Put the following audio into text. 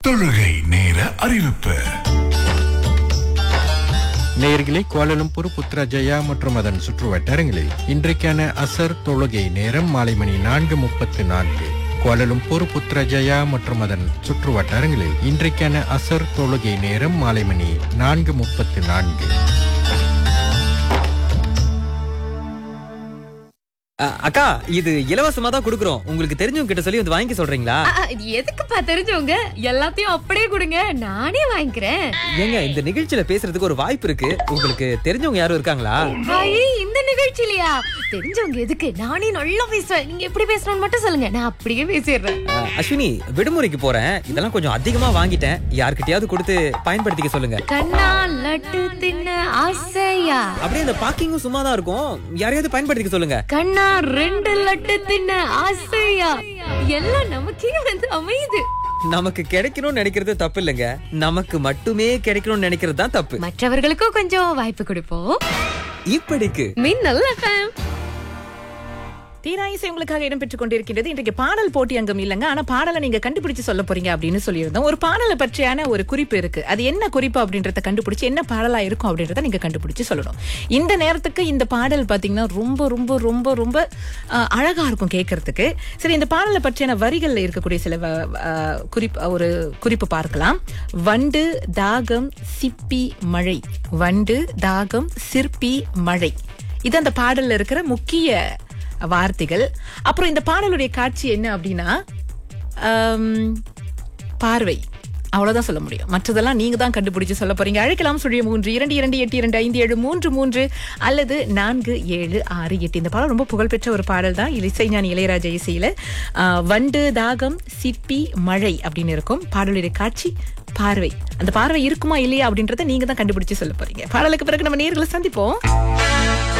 தொழுகை நேர அறிவிப்பு நேயர்களே கோலாலம்பூர் புத்ராஜயா மற்றும் அதன் சுற்றுவட்டாரங்களில் இன்றைக்கான அசர் தொழுகை நேரம் மாலை மணி நான்கு முப்பத்து நான்கு கோலாலம்பூர் புத்ராஜயா மற்றும் அதன் சுற்றுவட்டாரங்களில் இன்றைக்கான அசர் தொழுகை நேரம் மாலை மணி நான்கு முப்பத்து நான்கு அ, அக்கா இது இலவசமா தான் கொடுக்குறோம் உங்களுக்கு தெரிஞ்சவங்க கிட்ட சொல்லி வந்து வாங்கி சொல்றீங்களா ஆ, ஆ, இது எதுக்குப்பா தெரிஞ்சவங்க எல்லாத்தையும் அப்படியே கொடுங்க நானே வாங்கிக்கிறேன் ஏங்க இந்த நிகழ்ச்சியில பேசுறதுக்கு ஒரு வாய்ப்பு இருக்கு உங்களுக்கு தெரிஞ்சவங்க யாரும் இருக்காங்களா ஐயே, இந்த நிகழ்ச்சியிலயா தெரிஞ்சவங்க எதுக்கு நானே நல்லா பேசுவேன் நீங்க எப்படி பேசணும்னு மட்டும் சொல்லுங்க நான் அப்படியே பேசிடுறேன் அ, அஸ்வினி விடுமுறைக்கு போறேன் இதெல்லாம் கொஞ்சம் அதிகமா வாங்கிட்டேன் யார்கிட்டயாவது கொடுத்து பயன்படுத்திக்க சொல்லுங்க கண்ணா லட்டு தின்ன ஆசையா அப்படியே இந்த பாக்கிங்கும் சும்மா தான் இருக்கும் யாரையாவது பயன்படுத்திக்க சொல்லுங்க கண்ணா ரெண்டு லட்டு தின்ன ஆசையா எல்லாம் நமக்கே வந்து அமையுது நமக்கு கிடைக்கணும்னு நினைக்கிறது தப்பு இல்லைங்க நமக்கு மட்டுமே கிடைக்கணும்னு நினைக்கிறது தான் தப்பு மற்றவர்களுக்கும் கொஞ்சம் வாய்ப்பு கொடுப்போம் இப்படிக்கு மின்னல் எஃப்எம் தீராயிசை உங்களுக்காக இடம்பெற்றுக் கொண்டிருக்கின்றது இன்றைக்கு பாடல் போட்டி அங்கம் இல்லைங்க ஆனா பாடலை நீங்க கண்டுபிடிச்சு சொல்ல போறீங்க அப்படின்னு சொல்லியிருந்தோம் ஒரு பாடலை பற்றியான ஒரு குறிப்பு இருக்கு அது என்ன குறிப்பு அப்படின்றத கண்டுபிடிச்சு என்ன பாடலா இருக்கும் அப்படின்றத நீங்க கண்டுபிடிச்சு சொல்லணும் இந்த நேரத்துக்கு இந்த பாடல் பாத்தீங்கன்னா ரொம்ப ரொம்ப ரொம்ப ரொம்ப அஹ், அழகா இருக்கும் கேட்கறதுக்கு சரி இந்த பாடலை பற்றியான வரிகள்ல இருக்கக்கூடிய சில வ- அஹ், குறிப்பு ஒரு குறிப்பு பார்க்கலாம் வண்டு தாகம் சிப்பி மழை வண்டு தாகம் சிற்பி மழை இது அந்த பாடல்ல இருக்கிற முக்கிய வார்த்தைகள் அப்புறம் இந்த பாடலுடைய காட்சி என்ன அப்படின்னா ஆம், பார்வை அவ்வளவுதான் சொல்ல முடியும் மற்றதெல்லாம் நீங்க தான் கண்டுபிடிச்சு சொல்ல போறீங்க அழைக்கலாம் சுழிய மூன்று இரண்டு இரண்டு எட்டு இரண்டு ஐந்து ஏழு மூன்று மூன்று அல்லது நான்கு ஏழு ஆறு எட்டு இந்த பாடல் ரொம்ப புகழ்பெற்ற ஒரு பாடல் தான் இசைஞானி இளையராஜா இசையில ஆ, வண்டு தாகம் சிப்பி மழை அப்படின்னு இருக்கும் பாடலுடைய காட்சி பார்வை அந்த பார்வை இருக்குமா இல்லையா அப்படின்றத நீங்க தான் கண்டுபிடிச்சு சொல்ல போறீங்க பாடலுக்கு பிறகு நம்ம நேர்களை சந்திப்போம்